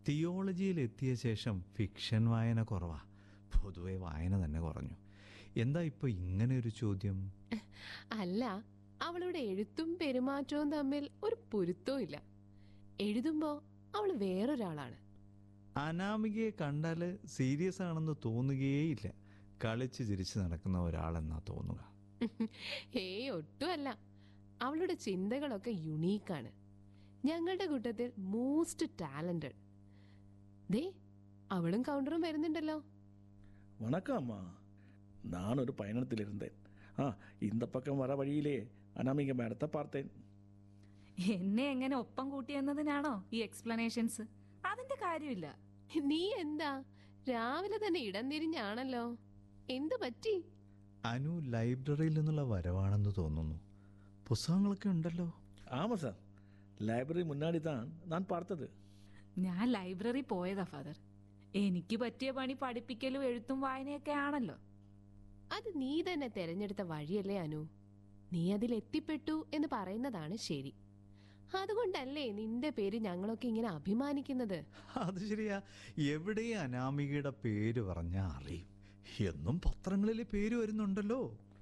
തിയോളജിയിൽ എത്തിയ ശേഷം ഫിക്ഷൻ വായന കുറവാ പൊതുവെ വായന തന്നെ കുറഞ്ഞു എന്താ ഇപ്പോൾ ഇങ്ങനെ ഒരു ചോദ്യം അല്ല അവളുടെ എഴുത്തും പെരുമാറ്റവും തമ്മിൽ ഒരു പൊരുത്തവും ഇല്ല എഴുതുമ്പോ അവൾ വേറൊരാളാണ് അനാമികയെ കണ്ടാൽ സീരിയസ് ആണെന്ന് തോന്നുകയേയില്ല കളിച്ച് ചിരിച്ച് നടക്കുന്ന ഒരാളെന്നാ തോന്നുക ഏയ് ഒട്ടുമല്ല അവളുടെ ചിന്തകളൊക്കെ യുണീക്കാണ് ഞങ്ങളുടെ കൂട്ടത്തിൽ മോസ്റ്റ് ടാലന്റഡ് ദേ അവളും കൗണ്ടറും വരുന്നുണ്ടല്ലോ வணக்கம் அம்மா நான் ஒரு பயணத்தில் இருந்தேன் ஆ இந்த பக்கம் வர வழியிலே அனாமிக மேடத்தை பார்த்தேன் എന്നെ എങ്ങനെ ഒപ്പം കൂട്ടിയെന്നതിനാണോ ഈ എക്സ്പ്ലനേഷൻസ് അതിന്റെ കാര്യമില്ല നീ എന്താ രാവിലെ തന്നെ ഇടം തിരിഞ്ഞാണല്ലോ എന്തു പറ്റി അനു ലൈബ്രറിയിൽ നിന്നുള്ള വരവാണെന്ന് തോന്നുന്നു പുസ്തകങ്ങളൊക്കെ ഉണ്ടല്ലോ ஆமாம் சார் லைப்ரரி முன்னாடி தான் நான் பார்த்தது ഞാൻ ലൈബ്രറി പോയതാ ഫാദർ എനിക്ക് പറ്റിയ പണി പഠിപ്പിക്കലും എഴുത്തും വായനയൊക്കെ ആണല്ലോ അത് നീ തന്നെ തെരഞ്ഞെടുത്ത വഴിയല്ലേ അനു നീ അതിൽ എത്തിപ്പെട്ടു എന്ന് പറയുന്നതാണ് ശരി അതുകൊണ്ടല്ലേ നിന്റെ പേര് ഞങ്ങളൊക്കെ ഇങ്ങനെ അഭിമാനിക്കുന്നത് അത് ശരിയാ എവിടെ അനാമികയുടെ പേര് പറഞ്ഞാൽ അറിയും എന്നും പത്രങ്ങളിൽ പേര് വരുന്നുണ്ടല്ലോ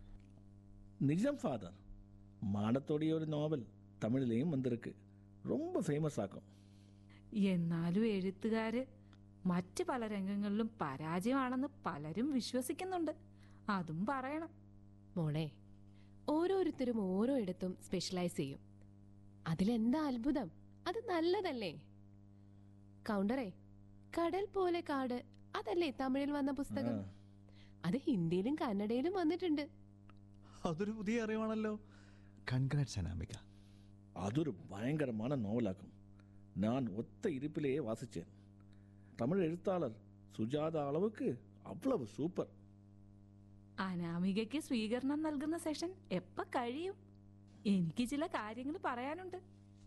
நிஜம் ஃபாதர் மானத்தோடைய ஒரு நாவல் தமிழ்லேயும் வந்திருக்கு ரொம்ப ஃபேமஸ் ஆகும் എന്നാലും എഴുത്തുകാര് മറ്റ് പല രംഗങ്ങളിലും പരാജയമാണെന്ന് പലരും വിശ്വസിക്കുന്നുണ്ട് അതും പറയണം മോളെ ഓരോരുത്തരും ഓരോ ഇടത്തും സ്പെഷ്യലൈസ് ചെയ്യും അതിലെന്താ അത്ഭുതം അത് നല്ലതല്ലേ കൗണ്ടറേ കടൽ പോലെ കാട് അതല്ലേ തമിഴിൽ വന്ന പുസ്തകം അത് ഹിന്ദിയിലും കന്നഡയിലും വന്നിട്ടുണ്ട് അതൊരു പുതിയ അറിവാണല്ലോ കൺഗ്രാറ്റ്സ് അനാമിക அது ஒரு பயங்கரமான நாவலாகும் நான் ஒத்த இருப்பிலேயே வாசித்தேன் தமிழ் எழுத்தாளர் சுஜாதா அளவுக்கு அவ்வளவு சூப்பர் അനാമികയ്ക്ക് സ്വീകരണം നൽകുന്ന സെഷൻ എപ്പ കഴിയും എനിക്ക് ചില കാര്യങ്ങൾ പറയാനുണ്ട്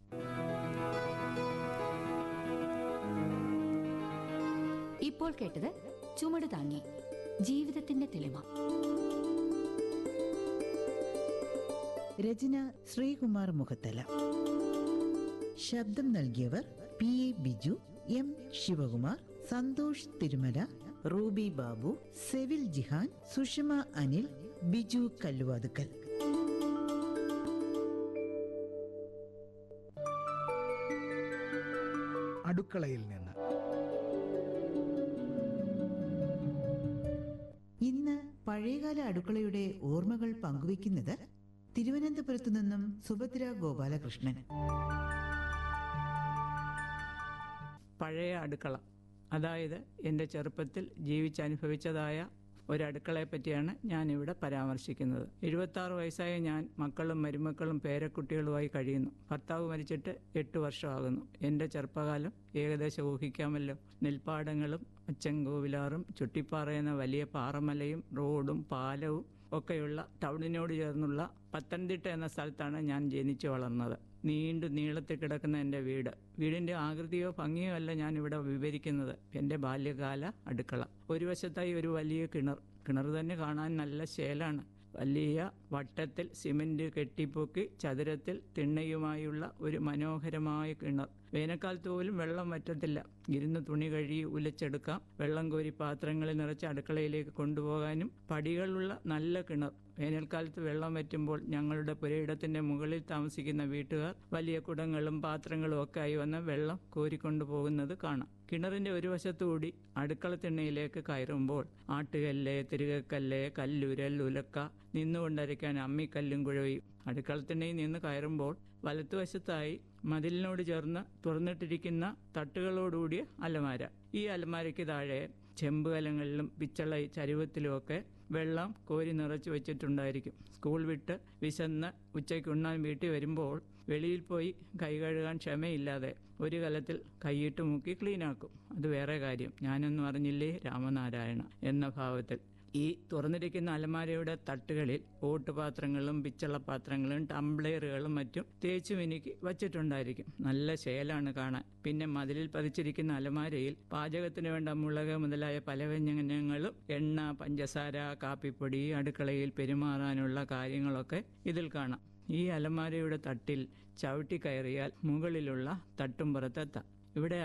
ഇപ്പോൾ കേട്ടത് ചുമട് താങ്ങി ജീവിതത്തിന്റെ തെളിമ രചന ശ്രീകുമാർ മുഖത്തല ശബ്ദം നൽകിയവർ P A Biju M Sivakumar Santhosh Thirumala Ruby Babu Sevil Jihan Sushama Anil Biju Kalluvathukkal അടുക്കളയിൽ നിന്ന് ഇന്ന് പഴയകാല അടുക്കളയുടെ ഓർമ്മകൾ പങ്കുവയ്ക്കുന്നത് തിരുവനന്തപുരത്തു നിന്നും സുഭദ്ര ഗോപാലകൃഷ്ണൻ പഴയ അടുക്കള അതായത് എൻ്റെ ചെറുപ്പത്തിൽ ജീവിച്ചനുഭവിച്ചതായ ഒരു അടുക്കളയെ പറ്റിയാണ് ഞാനിവിടെ പരാമർശിക്കുന്നത് എഴുപത്താറ് വയസ്സായ ഞാൻ മക്കളും മരുമക്കളും പേരക്കുട്ടികളുമായി കഴിയുന്നു ഭർത്താവ് മരിച്ചിട്ട് എട്ട് വർഷമാകുന്നു എൻ്റെ ചെറുപ്പകാലം ഏകദേശം ഊഹിക്കാമല്ലോ നെൽപ്പാടങ്ങളും അച്ചൻകോവിലാറും ചുട്ടിപ്പാറ എന്ന വലിയ പാറമലയും റോഡും പാലവും ഒക്കെയുള്ള ടൗണിനോട് ചേർന്നുള്ള പത്തനംതിട്ട എന്ന സ്ഥലത്താണ് ഞാൻ ജനിച്ചു വളർന്നത് നീണ്ടു നീളത്തിൽ കിടക്കുന്ന എൻ്റെ വീട് വീടിന്റെ ആകൃതിയോ ഭംഗിയോ അല്ല ഞാൻ ഇവിടെ വിവരിക്കുന്നത് എൻ്റെ ബാല്യകാല അടുക്കള ഒരു വശത്തായി ഒരു വലിയ കിണർ കിണർ തന്നെ കാണാൻ നല്ല ശേലാണ് വലിയ വട്ടത്തിൽ സിമന്റ് കെട്ടിപ്പൊക്കി ചതുരത്തിൽ തിണ്ണയുമായുള്ള ഒരു മനോഹരമായ കിണർ വേനൽക്കാലത്ത് പോലും വെള്ളം വറ്റത്തില്ല ഇരുന്ന് തുണി കഴുകി ഉലച്ചെടുക്കാം വെള്ളം കോരി പാത്രങ്ങളിൽ നിറച്ച് അടുക്കളയിലേക്ക് കൊണ്ടുപോകാനും പടികളുള്ള നല്ല കിണർ വേനൽക്കാലത്ത് വെള്ളം വറ്റുമ്പോൾ ഞങ്ങളുടെ പുരയിടത്തിന്റെ മുകളിൽ താമസിക്കുന്ന വീട്ടുകാർ വലിയ കുടങ്ങളും പാത്രങ്ങളും ഒക്കെ ആയി വന്ന് വെള്ളം കോരിക്കൊണ്ടു പോകുന്നത് കാണാം കിണറിന്റെ ഒരു വശത്തുകൂടി അടുക്കള തിണ്ണയിലേക്ക് കയറുമ്പോൾ ആട്ടുകല്ല് തിരുകക്കല്ല് കല്ലുരൽ ഉലക്ക നിന്നുകൊണ്ടരയ്ക്കാൻ അമ്മിക്കല്ലും കുഴയും അടുക്കളത്തിണ്ണയിൽ നിന്ന് കയറുമ്പോൾ വലത്തുവശത്തായി മതിലിനോട് ചേർന്ന് തുറന്നിട്ടിരിക്കുന്ന തട്ടുകളോടുകൂടിയ അലമാര ഈ അലമാരയ്ക്ക് താഴെ ചെമ്പ് കലങ്ങളിലും പിച്ചള ചരുവത്തിലുമൊക്കെ വെള്ളം കോരി നിറച്ചു വെച്ചിട്ടുണ്ടായിരിക്കും സ്കൂൾ വിട്ട് വിശന്ന് ഉച്ചയ്ക്ക് ഉണ്ണാൻ വീട്ടിൽ വരുമ്പോൾ വെളിയിൽ പോയി കൈ കഴുകാൻ ക്ഷമയില്ലാതെ ഒരു കലത്തിൽ കൈയിട്ട് മുക്കി ക്ലീനാക്കും അത് വേറെ കാര്യം ഞാനൊന്നും അറിഞ്ഞില്ലേ രാമനാരായണ എന്ന ഭാവത്തിൽ ഈ തുറന്നിരിക്കുന്ന അലമാരയുടെ തട്ടുകളിൽ ഓട്ടുപാത്രങ്ങളും പിച്ചളപാത്രങ്ങളും ടംബ്ലെയറുകളും മറ്റും തേച്ചു മിനുക്കി വച്ചിട്ടുണ്ടായിരിക്കും നല്ല ശേലാണ് കാണാൻ പിന്നെ മതിലിൽ പതിച്ചിരിക്കുന്ന അലമാരയിൽ പാചകത്തിന് വേണ്ട മുളക് മുതലായ പല വ്യഞ്ജനങ്ങളും എണ്ണ പഞ്ചസാര കാപ്പിപ്പൊടി അടുക്കളയിൽ പെരുമാറാനുള്ള കാര്യങ്ങളൊക്കെ ഇതിൽ കാണാം ഈ അലമാരയുടെ തട്ടിൽ ചവിട്ടി കയറിയാൽ മുകളിലുള്ള തട്ടും പുറത്തെത്താം ഇവിടെ